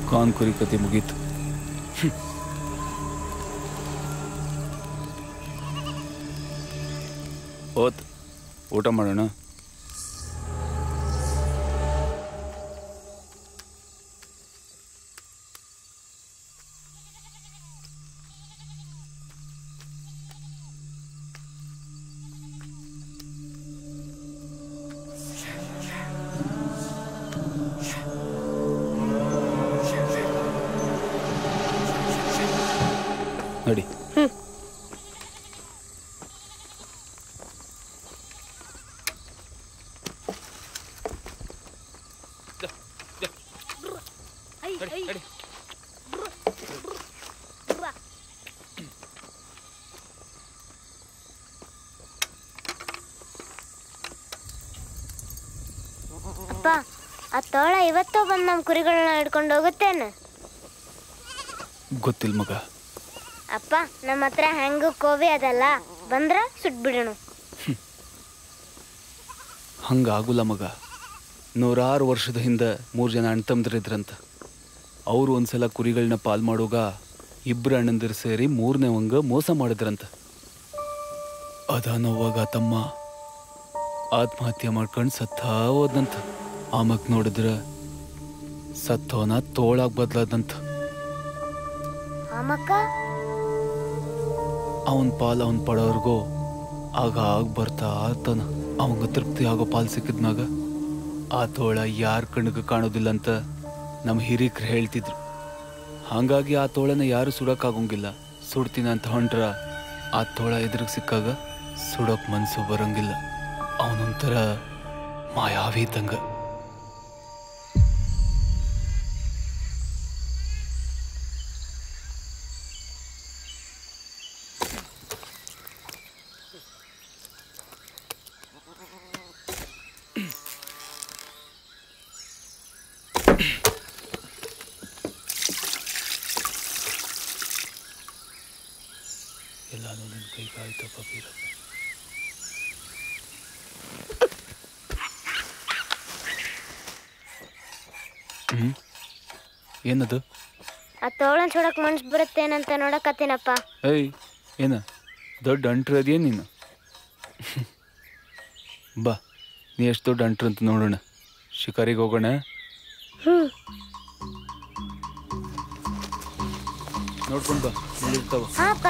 ಕಾನ್ ಕುರಿ ಕತೆ ಮುಗೀತು ಹ್ಮ್. ಹೋತ್ ಊಟ ಮಾಡೋಣ ನಡಿ ಅಪ್ಪ ಆ ತೋಳ ಇವತ್ತೋ ಬಂದು ನಮ್ಮ ಕುರಿಗಳನ್ನ ಹಿಡ್ಕೊಂಡು ಹೋಗುತ್ತೇನೆ ಗೊತ್ತಿಲ್ಲ ಮಗ ಅಪ್ಪ ನಮ್ಮ ಹತ್ರ ಹೆಂಗು ಕೋವಿ ಅದಲ್ಲ ಬಂದ್ರ ಸುಟ್ಬಿಡೋಣ ಹಂಗಾಗುಲ್ಲ ಮಗ ನೂರಾರು ವರ್ಷದ ಹಿಂದೆ ಮೂರು ಜನ ಅಣ್ಣ ತಮ್ಮದ್ರಿದ್ರಂತ ಅವರು ಒಂದ್ಸಲ ಕುರಿಗಳನ್ನ ಪಾಲ್ ಮಾಡೋಗ ಇಬ್ಬರು ಅಣ್ಣಂದಿರು ಸೇರಿ ಮೂರನೇ ವಂಗ ಮೋಸ ಮಾಡಿದ್ರಂತ ಅದ ನೋವಾಗ ತಮ್ಮ ಆತ್ಮಹತ್ಯೆ ಮಾಡ್ಕೊಂಡು ಸತ್ತ ಹೋದಂತ ಆಮಕ್ ನೋಡಿದ್ರ ಸತ್ತೋನ ತೋಳಾಗ್ ಬದ್ಲಾದಂತ ಆಮಕ್ಕ ಅವನ್ ಪಾಲ್ ಅವನ್ ಪಡೋರ್ಗು ಆಗ ಆಗ ಬರ್ತಾ ಇರ್ತಾನ ಅವಂಗ ತೃಪ್ತಿ ಆಗೋ ಪಾಲ್ ಸಿಕ್ಕಿದ್ಮ್ಯಾಗ ಆ ತೋಳ ಯಾರ ಕಣ್ಣಿಗೆ ಕಾಣೋದಿಲ್ಲ ಅಂತ ನಮ್ಮ ಹಿರೀಕ್ರು ಹೇಳ್ತಿದ್ರು ಹಾಗಾಗಿ ಆ ತೋಳನ ಯಾರು ಸುಡಕ್ಕಾಗೋಂಗಿಲ್ಲ ಸುಡ್ತೀನಿ ಅಂತ ಹೊಂಟ್ರ ಆ ತೋಳ ಎದುರಿಗೆ ಸಿಕ್ಕಾಗ ಸುಡೋಕ್ ಮನ್ಸು ಬರಂಗಿಲ್ಲ ಅವನೊಂಥರ ಮಾಯಾವಿ ಇದ್ದಂಗ ಎಲ್ಲಾನು ನಿನ್ ಕೈ ಕಾಯ್ತಪ್ಪ ಬೀರಪ್ಪ ಹ್ಮ್ ಏನದು ಆ ತೋಳನ್ ಸುಡಕ್ ಮನ್ಸ್ ಬರುತ್ತೇನಂತ ನೋಡಕತ್ತೀನಪ್ಪ ಏಯ್ ಏನ ದೊಡ್ಡ ಅಂಟ್ರು ಅದೇನು ನೀನು ಬಾ ನೀ ಎಷ್ಟು ದೊಡ್ಡ ಅಂಟ್ರು ಅಂತ ನೋಡೋಣ ಶಿಕಾರಿಗೆ ಹೋಗೋಣ ಹ್ಮ್ ನೋಡ್ಕೊಂಡು ಬಾ ಇಲ್ಲಿರ್ತಾವ ಹಾಪ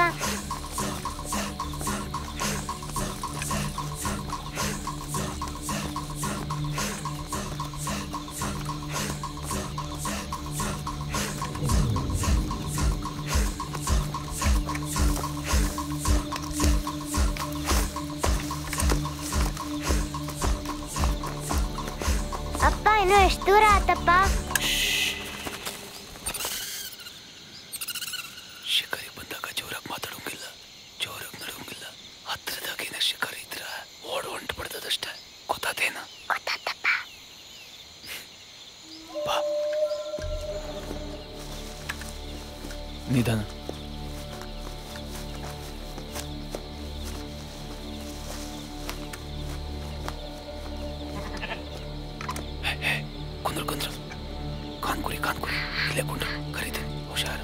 ಅಪ್ಪ ಇನ್ನು ಎಷ್ಟು ದೂರ ಆತಪ್ಪ ಶಿಕಾರಿ ಬಂದಾಗ ಜೋರಾಗಿ ಮಾತಾಡೋಂಗಿಲ್ಲ ಜೋರಾಗಿ ನಡೋಂಗಿಲ್ಲ ಹತ್ರದಾಗ ಏನ ಶಿಕಾರಿ ಇದ್ರ ಓಡ್ ಹೊಂಟು ಬಿಡ್ತದಷ್ಟೇ ಗೊತ್ತಾತೇನ ಬಾ ನಿಧಾನ ಹೇ, ಹೇ, ಕುಂದ್ರು ಕುಂದ್ರು ಕಾನ್ಕುರಿ ಕಾನ್ಕುರಿ ಇಲ್ಲೇ ಕುಂಡ್ರು ಕರೀತೀನಿ ಹುಷಾರು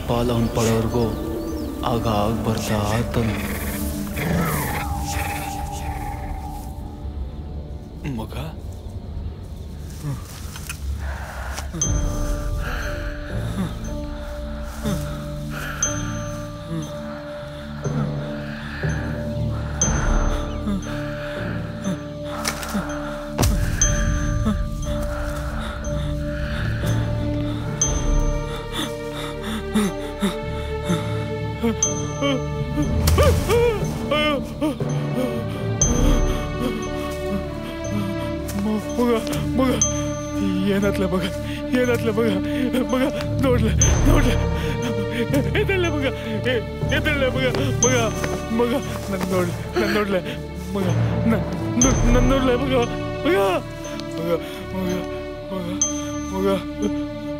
ಪಾಲು ಅವನ್ ಪಡೋರ್ಗೂ ಆಗ ಆಗ ಬರ್ತಾ ಆತನು ಮಗ ಮಗ ಮಗ ಏನಾತ್ಲ ಮಗ ಏನಾತ್ಲ ಮಗ ಮಗ ನೋಡ್ಲೆ ನೋಡ್ಲೆ ಎದಳ್ಳೆ ಮಗ ಎ- ಎದಳ್ಳೆ ಮಗ ಮಗ ಮಗ ನನ್ ನೋಡ್ಲೆ ನನ್ ನೋಡ್ಲೆ ಮಗ ನನ್ ನೋಡ್ಲೆ ಮಗ ಮಗ ಮಗ ಮಗ ಮಗ ಮಗ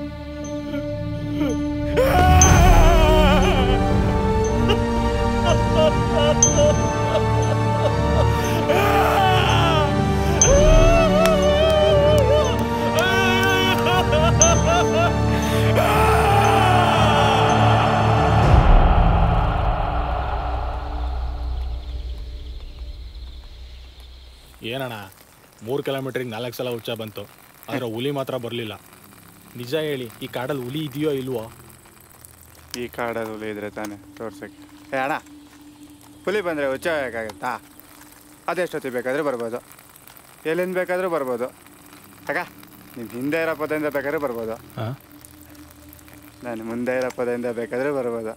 ಏನಣ್ಣ ಮೂರು ಕಿಲೋಮೀಟ್ರಿಗೆ ನಾಲ್ಕು ಸಲ ಹುಚ್ಚ ಬಂತು ಆದರೆ ಹುಲಿ ಮಾತ್ರ ಬರಲಿಲ್ಲ ನಿಜ ಹೇಳಿ ಈ ಕಾಡಲ್ಲಿ ಹುಲಿ ಇದೆಯೋ ಇಲ್ವೋ ಈ ಕಾಡಲ್ಲಿ ಹುಲಿ ಇದ್ರೆ ತಾನೆ ತೋರ್ಸಕ್ಕೆ ಏ ಅಣ್ಣ ಹುಲಿ ಬಂದರೆ ಹುಚ್ಚ ಬೇಕಾಗತ್ತಾ ಅದೆಷ್ಟೊತ್ತಿಗೆ ಬೇಕಾದ್ರೆ ಬರ್ಬೋದು ಎಲ್ಲಿಂದ ಬೇಕಾದರೂ ಬರ್ಬೋದು ತಗ ನಿಮ್ಮ ಹಿಂದೆ ಇರೋ ಪದದಿಂದ ಬೇಕಾದ್ರೆ ಬರ್ಬೋದು ಹಾಂ ನಾನು ಮುಂದೆ ಇರೋ ಪದದಿಂದ ಬೇಕಾದ್ರೆ ಬರ್ಬೋದು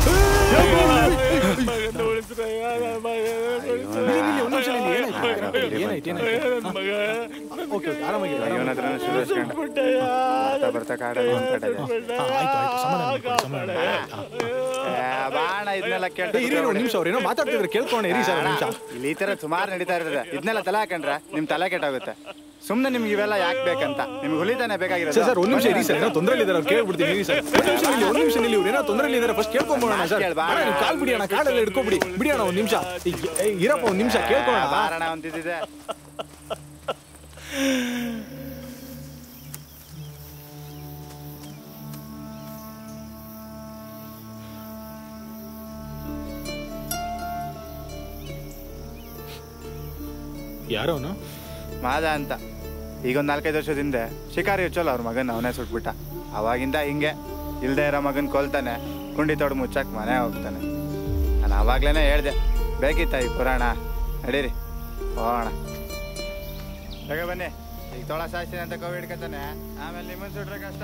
ಇವನ ಹತ್ರನೂ ಸುಧಾರಿಸ್ಕೊಂಡು ಬರ್ತಾ ಬರ್ತಾ ಕಾಡಲ್ಲಿ ಒಂದು ಕಡೆ ಬಾಣ ಇದನ್ನೆಲ್ಲ ನಿಮಿಷ ಅವ್ರೇನೋ ಮಾತಾಡ್ತಿದ್ರೆ ಕೇಳ್ಕೊಂಡೆ ಇರಿ ಸರ್ ನಿಮಿಷ ಇಲ್ಲಿ ಈ ತರ ಸುಮಾರು ನಡೀತಾ ಇರ್ತದೆ ಇದನ್ನೆಲ್ಲ ತಲೆ ಹಾಕೊಂಡ್ರೆ ನಿಮ್ ತಲೆ ಕೆಟ್ಟಾಗುತ್ತೆ ಸುಮ್ನೆ ನಿಮ್ಗೆ ಇವೆಲ್ಲ ಯಾಕೆ ಬೇಕಂತ ನಿಮ್ಗೆ ಹುಲಿತಾನೆ ಬೇಕಾಗಿರೋದು ಸರ್ ಸರ್ ಒಂದು ನಿಮಿಷ ಇರಿ ಸರ್ ಏನೋ ತೊಂದರೆ ಇದ್ದಾರೆ ಅವ್ರು ಕೇಳ್ಬಿಡ್ತೀನಿ ಇರಿ ಸರ್ ಒಂದು ನಿಮಿಷ ಇಲ್ಲಿ ಒಂದು ನಿಮಿಷ ಇಲ್ಲಿ ಇವ್ರು ಏನೋ ತೊಂದರೆ ಇದ್ದಾರೆ ಫಸ್ಟ್ ಕೇಳ್ಕೊಂಬೋಣ ಸರ್ ಕೇಳ್ ಬಾ. ಅಣ್ಣ, ನೀವು ಕಾಲ್ ಬಿಡಿ ಅಣ್ಣ ಕಾಲೆಲ್ಲ ಹಿಡ್ಕೊಬಿಡಿ ಬಿಡಿ ಅಣ್ಣ ಒಂದು ನಿಮಿಷ ಈಗ- ಏ, ಇರಪ್ಪ ಒಂದು ನಿಮಿಷ ಕೇಳ್ಕೊಳ್ಳೋಣ ಬಾರಣ ಅಂತಿದ್ದೆ ಯಾರೋ ಅವನು ಮಾದ ಅಂತ ಈಗ ಒಂದು ನಾಲ್ಕೈದು ವರ್ಷದ ಹಿಂದೆ ಶಿಕಾರಿ ಹುಚ್ಚಲ್ಲ ಅವ್ರ ಮಗನ ಅವನೇ ಸುಟ್ಬಿಟ್ಟ ಅವಾಗಿಂದ ಹಿಂಗೆ ಇಲ್ದೇ ಇರೋ ಮಗನ್ ಕೊಲ್ತಾನೆ ಕುಂಡಿ ತೊಡ್ ಮುಚ್ಚಕ್ ಮನೆ ಹೋಗ್ತಾನೆ ನಾನು ಅವಾಗ್ಲೇನೆ ಹೇಳ್ದೆ ಬೇಕಿತ್ತ ಈ ಪುರಾಣ ನಡೀರಿ ಹೋಗೋಣ ಬೇಗ ಬನ್ನಿ ಈಗ ತೊಳ ಸಾಯ್ತೀನಿ ಅಂತ ಕೋವಿಡ್ ಹಿಡ್ಕತಾನೆ ಆಮೇಲೆ ನಿಮ್ಮನ್ ಸುಟ್ರೆ ಕಷ್ಟ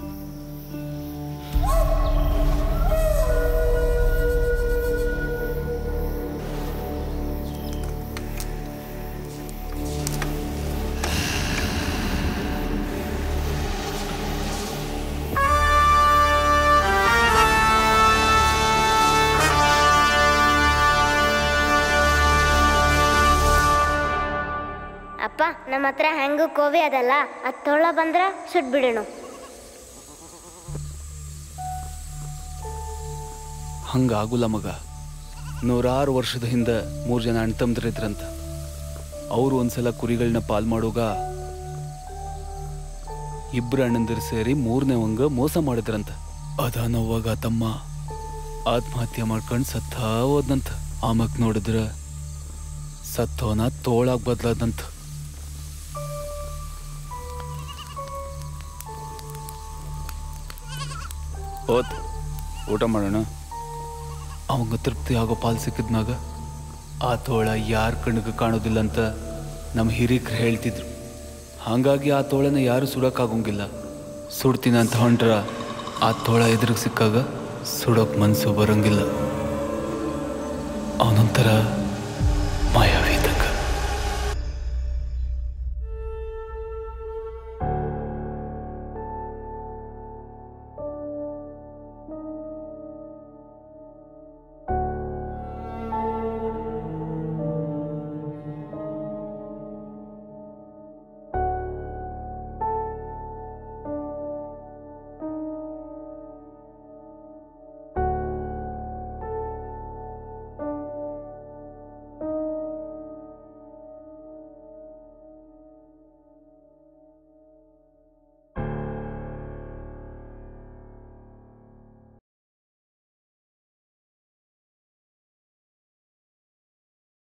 ಅಪ್ಪ ನಮ್ಮ ಹತ್ರ ಹೆಂಗು ಕೋವಿ ಅದಲ್ಲ ಅದು ತೊಳ ಬಂದ್ರ ಸುಟ್ಬಿಡೋಣ ಹಂಗಾಗುಲ್ಲ ಮಗ ನೂರಾರು ವರ್ಷದ ಹಿಂದೆ ಮೂರು ಜನ ಅಣ್ತಂದ್ರಿದ್ರಂತ ಅವರು ಒಂದ್ಸಲ ಕುರಿಗಳನ್ನ ಪಾಲ್ ಮಾಡುವಾಗ ಇಬ್ರು ಅಣ್ಣಂದಿರು ಸೇರಿ ಮೂರನೇ ವಂಗ ಮೋಸ ಮಾಡಿದ್ರಂತ ಅದಾನವಾಗ ತಮ್ಮ ಆತ್ಮಹತ್ಯೆ ಮಾಡ್ಕೊಂಡು ಸತ್ತ ಹೋದ್ನಂತ ಆಮಕ್ ನೋಡಿದ್ರ ಸತ್ತೋನ ತೋಳಾಗ್ ಬದ್ಲಾದಂತ ಹೋತ್ ಊಟ ಮಾಡೋಣ ಅವಂಗ ತೃಪ್ತಿ ಆಗೋ ಪಾಲ್ ಸಿಕ್ಕಿದ್ಮ್ಯಾಗ ಆ ತೋಳ ಯಾರ ಕಣ್ಣಿಗೆ ಕಾಣೋದಿಲ್ಲ ಅಂತ ನಮ್ಮ ಹಿರಿಕರು ಹೇಳ್ತಿದ್ರು ಹಾಗಾಗಿ ಆ ತೋಳನ ಯಾರು ಸುಡೋಕ್ಕಾಗೋಂಗಿಲ್ಲ ಸುಡ್ತೀನಿ ಅಂತ ಹೊಂಟ್ರ ಆ ತೋಳ ಎದುರಿಗೆ ಸಿಕ್ಕಾಗ ಸುಡೋಕ್ ಮನ್ಸು ಬರೋಂಗಿಲ್ಲ ಅವನೊಂಥರ